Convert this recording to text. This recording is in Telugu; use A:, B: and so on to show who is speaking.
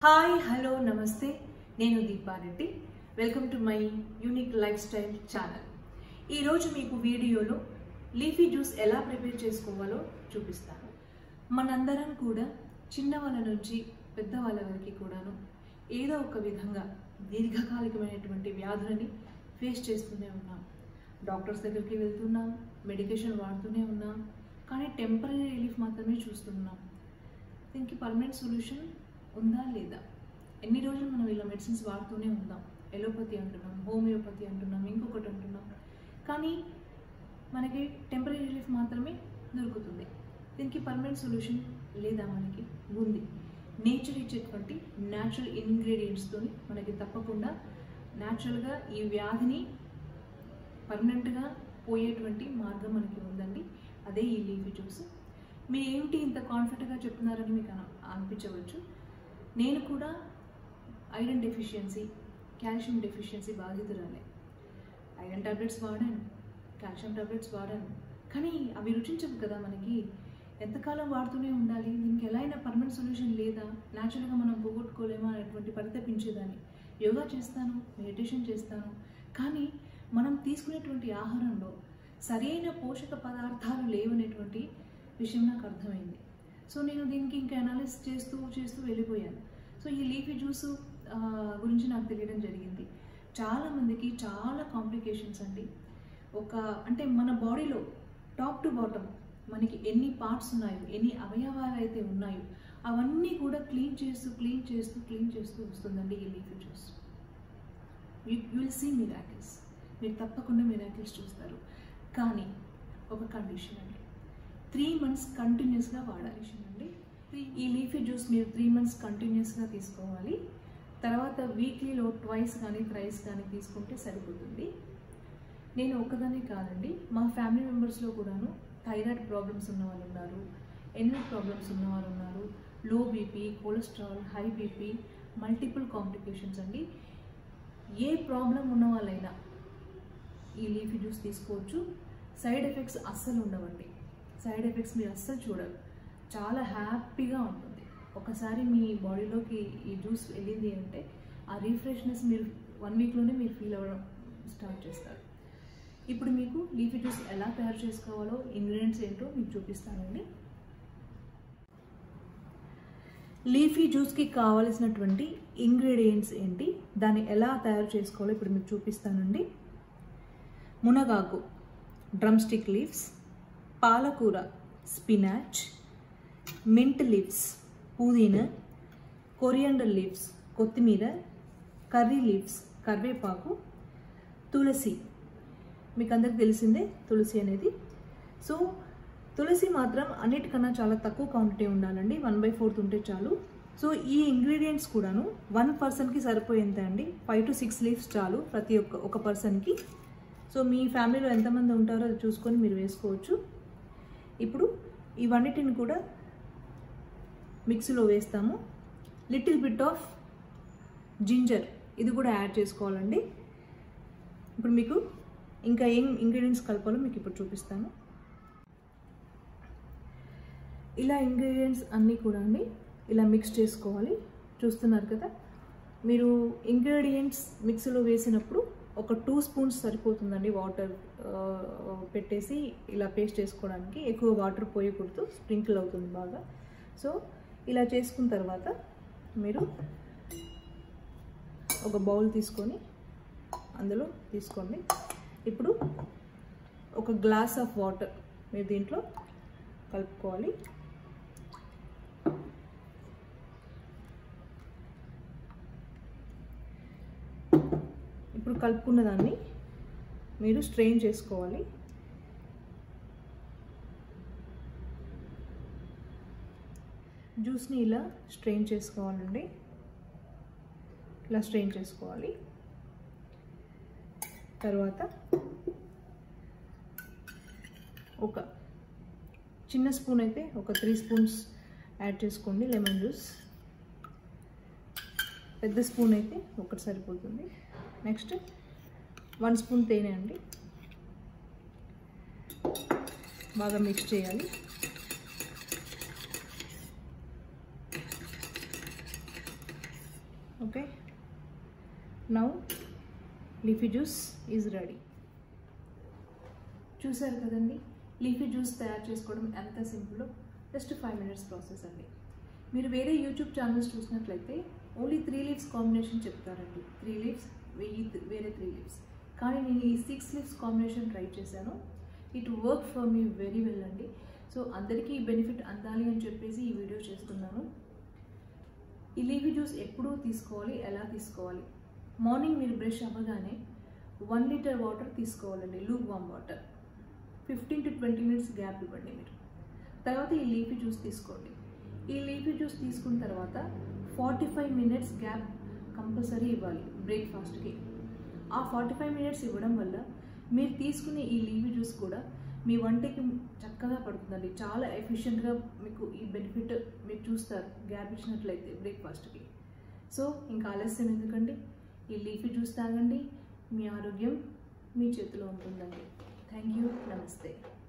A: హాయ్ హలో నమస్తే నేను దీపారెడ్డి welcome to my unique life style channel ఈరోజు మీకు వీడియోలో లీఫీ జ్యూస్ ఎలా ప్రిపేర్ చేసుకోవాలో చూపిస్తాను మనందరం కూడా చిన్నవాళ్ళ నుంచి పెద్దవాళ్ళ వరకు కూడాను ఏదో ఒక విధంగా దీర్ఘకాలికమైనటువంటి వ్యాధులని ఫేస్ చేస్తూనే ఉన్నాం డాక్టర్స్ దగ్గరికి వెళ్తున్నాం మెడికేషన్ వాడుతూనే ఉన్నాం కానీ టెంపరీ రిలీఫ్ మాత్రమే చూస్తున్నాం దీనికి పర్మనెంట్ సొల్యూషన్ ఉందా లేదా ఎన్ని రోజులు మనం ఇలా మెడిసిన్స్ వాడుతూనే ఉందాం ఎలోపతి అంటున్నాం హోమియోపతి అంటున్నాం ఇంకొకటి అంటున్నాం కానీ మనకి టెంపరీ రిలీఫ్ మాత్రమే దొరుకుతుంది దీనికి పర్మనెంట్ సొల్యూషన్ లేదా మనకి ఉంది నేచర్ ఇచ్చేటువంటి న్యాచురల్ ఇంగ్రీడియంట్స్తో మనకి తప్పకుండా న్యాచురల్గా ఈ వ్యాధిని పర్మనెంట్గా పోయేటువంటి మార్గం మనకి ఉందండి అదే ఈ లీఫీ జ్యూస్ మీరు ఏమిటి ఇంత కాన్ఫిడెంట్గా చెప్తున్నారని మీకు అన- అనిపించవచ్చు నేను కూడా ఐరన్ డెఫిషియన్సీ కాల్షియం డెఫిషియన్సీ బాధితురాలే ఐరన్ టాబ్లెట్స్ వాడాను కాల్షియం టాబ్లెట్స్ వాడాను కానీ అవి రుచించవు కదా మనకి ఎంతకాలం వాడుతూనే ఉండాలి దీనికి ఎలా అయినా పర్మనెంట్ సొల్యూషన్ లేదా న్యాచురల్గా మనం పోగొట్టుకోలేమా అనేటువంటి పరితపించేదాన్ని యోగా చేస్తాను మెడిటేషన్ చేస్తాను కానీ మనం తీసుకునేటువంటి ఆహారంలో సరైన పోషక పదార్థాలు లేవనేటువంటి విషయం నాకు అర్థమైంది సో నేను దీనికి ఇంకా అనాలిసిస్ చేస్తూ చేస్తూ వెళ్ళిపోయాను సో ఈ లీఫీ జ్యూస్ గురించి నాకు తెలియడం జరిగింది చాలామందికి చాలా కాంప్లికేషన్స్ అండి ఒక అంటే మన బాడీలో టాప్ టు బాటమ్ మనకి ఎన్ని పార్ట్స్ ఉన్నాయో ఎన్ని అవయవాలు అయితే ఉన్నాయో అవన్నీ కూడా క్లీన్ చేస్తూ క్లీన్ చేస్తూ క్లీన్ చేస్తూ వస్తుందండి ఈ leafy juice you will see miracles మీరు తప్పకుండా మిరాకిల్స్ చూస్తారు కానీ ఒక కండిషన్ అండి త్రీ మంత్స్ కంటిన్యూస్గా వాడాలి అండి ఈ లీఫీ జ్యూస్ మీరు త్రీ మంత్స్ కంటిన్యూస్గా తీసుకోవాలి తర్వాత వీక్లీలో ట్వైస్ కానీ థ్రైస్ కానీ తీసుకుంటే సరిపోతుంది నేను ఒక్కదానే కాదండి మా ఫ్యామిలీ మెంబర్స్లో కూడాను థైరాయిడ్ ప్రాబ్లమ్స్ ఉన్న వాళ్ళు ఉన్నారు ఎన్నో ప్రాబ్లమ్స్ ఉన్న వాళ్ళు ఉన్నారు low BP cholesterol high BP multiple complications అండి ఏ ప్రాబ్లం ఉన్న వాళ్ళైనా ఈ లీఫీ జ్యూస్ తీసుకోవచ్చు సైడ్ ఎఫెక్ట్స్ అస్సలు ఉండవండి సైడ్ ఎఫెక్ట్స్ మీరు అస్సలు చూడరు చాలా హ్యాపీగా ఉంటుంది ఒకసారి మీ బాడీలోకి ఈ జ్యూస్ వెళ్ళింది అంటే ఆ రీఫ్రెష్నెస్ మీరు వన్ వీక్లోనే మీరు ఫీల్ అవ్వడం స్టార్ట్ చేస్తారు ఇప్పుడు మీకు లీఫీ జ్యూస్ ఎలా తయారు చేసుకోవాలో ఇంగ్రీడియంట్స్ ఏంటో మీకు చూపిస్తానండి లీఫీ జ్యూస్కి కావలసినటువంటి ఇంగ్రీడియంట్స్ ఏంటి దాన్ని ఎలా తయారు చేసుకోవాలో ఇప్పుడు మీకు చూపిస్తానండి మునగాకు డ్రమ్ స్టిక్ లీవ్స్ పాలకూర స్పినాచ్ మింట్ లీవ్స్ పుదీనా కొరియండర్ లీవ్స్ కొత్తిమీర కర్రీ లీవ్స్ కరివేపాకు తులసి మీకు అందరికి తెలిసిందే తులసి అనేది సో తులసి మాత్రం అన్నిటికన్నా చాలా తక్కువ క్వాంటిటీ ఉండాలండి వన్ బై ఫోర్త్ ఉంటే చాలు సో ఈ ఇంగ్రీడియంట్స్ కూడాను వన్ పర్సన్కి సరిపోయేంత అండి ఫైవ్ టు సిక్స్ లీవ్స్ చాలు ప్రతి ఒక్క ఒక పర్సన్కి సో మీ ఫ్యామిలీలో ఎంతమంది ఉంటారో అది చూసుకొని మీరు వేసుకోవచ్చు ఇప్పుడు ఇవన్నిటిని కూడా మిక్సీలో వేస్తాము లిటిల్ బిట్ ఆఫ్ జింజర్ ఇది కూడా యాడ్ చేసుకోవాలండి ఇప్పుడు మీకు ఇంకా ఏం ఇంగ్రీడియంట్స్ కలపాలో మీకు ఇప్పుడు చూపిస్తాను ఇలా ఇంగ్రీడియంట్స్ అన్నీ కూడా అండి ఇలా మిక్స్ చేసుకోవాలి చూస్తున్నారు కదా మీరు ఇంగ్రీడియంట్స్ మిక్సీలో వేసినప్పుడు ఒక టూ స్పూన్స్ సరిపోతుందండి వాటర్ పెట్టేసి ఇలా పేస్ట్ చేసుకోవడానికి ఎక్కువ వాటర్ పోయకూడదు స్ప్రింకిల్ అవుతుంది బాగా సో ఇలా చేసుకున్న తర్వాత మీరు ఒక బౌల్ తీసుకొని అందులో తీసుకోండి ఇప్పుడు ఒక గ్లాస్ ఆఫ్ వాటర్ మీరు దీంట్లో కలుపుకోవాలి ఇప్పుడు కలుపుకున్న దాన్ని మీరు స్ట్రెయిన్ చేసుకోవాలి జ్యూస్ని ఇలా స్ట్రెయిన్ చేసుకోవాలండి ఇలా స్ట్రెయిన్ చేసుకోవాలి తర్వాత ఒక చిన్న స్పూన్ అయితే ఒక త్రీ స్పూన్స్ యాడ్ చేసుకోండి లెమన్ జ్యూస్ పెద్ద స్పూన్ అయితే ఒకటి సరిపోతుంది నెక్స్ట్ వన్ స్పూన్ తేనె అండి బాగా మిక్స్ చేయాలి okay now leafy juice is ready చూసారు కదండి లీఫీ జ్యూస్ తయారు చేసుకోవడం ఎంత simple just five minutes process అండి మీరు వేరే యూట్యూబ్ ఛానల్స్ చూసినట్లయితే ఓన్లీ త్రీ లీవ్స్ కాంబినేషన్ చెప్తారండి త్రీ లీవ్స్ వెయ్యి వేరే త్రీ లీవ్స్ కానీ నేను ఈ సిక్స్ లీవ్స్ కాంబినేషన్ ట్రై చేశాను it work for me very well అండి సో అందరికీ ఈ బెనిఫిట్ అందాలి అని చెప్పేసి ఈ వీడియో చేస్తున్నాను ఈ లీఫీ జ్యూస్ ఎప్పుడూ తీసుకోవాలి ఎలా తీసుకోవాలి మార్నింగ్ మీరు బ్రష్ అవ్వగానే వన్ లీటర్ వాటర్ తీసుకోవాలండి lukewarm water fifteen to twenty minutes gap ఇవ్వండి మీరు తర్వాత ఈ లీఫీ జ్యూస్ తీసుకోండి ఈ లీఫీ జ్యూస్ తీసుకున్న తర్వాత forty five minutes gap compulsory ఇవ్వాలి బ్రేక్ఫాస్ట్కి ఆ ఫార్టీ ఫైవ్ మినిట్స్ ఇవ్వడం వల్ల మీరు తీసుకునే ఈ లీఫీ జ్యూస్ కూడా మీ వంటకి చక్కగా పడుతుందండి చాలా ఎఫిషియెంట్గా మీకు ఈ బెనిఫిట్ మీరు చూస్తారు గ్యాప్ ఇచ్చినట్లయితే బ్రేక్ఫాస్ట్కి సో ఇంకా ఆలస్యం ఎందుకండి ఈ లీఫీ జ్యూస్ తాగండి మీ ఆరోగ్యం మీ చేతిలో ఉంటుందండి థ్యాంక్ యూ నమస్తే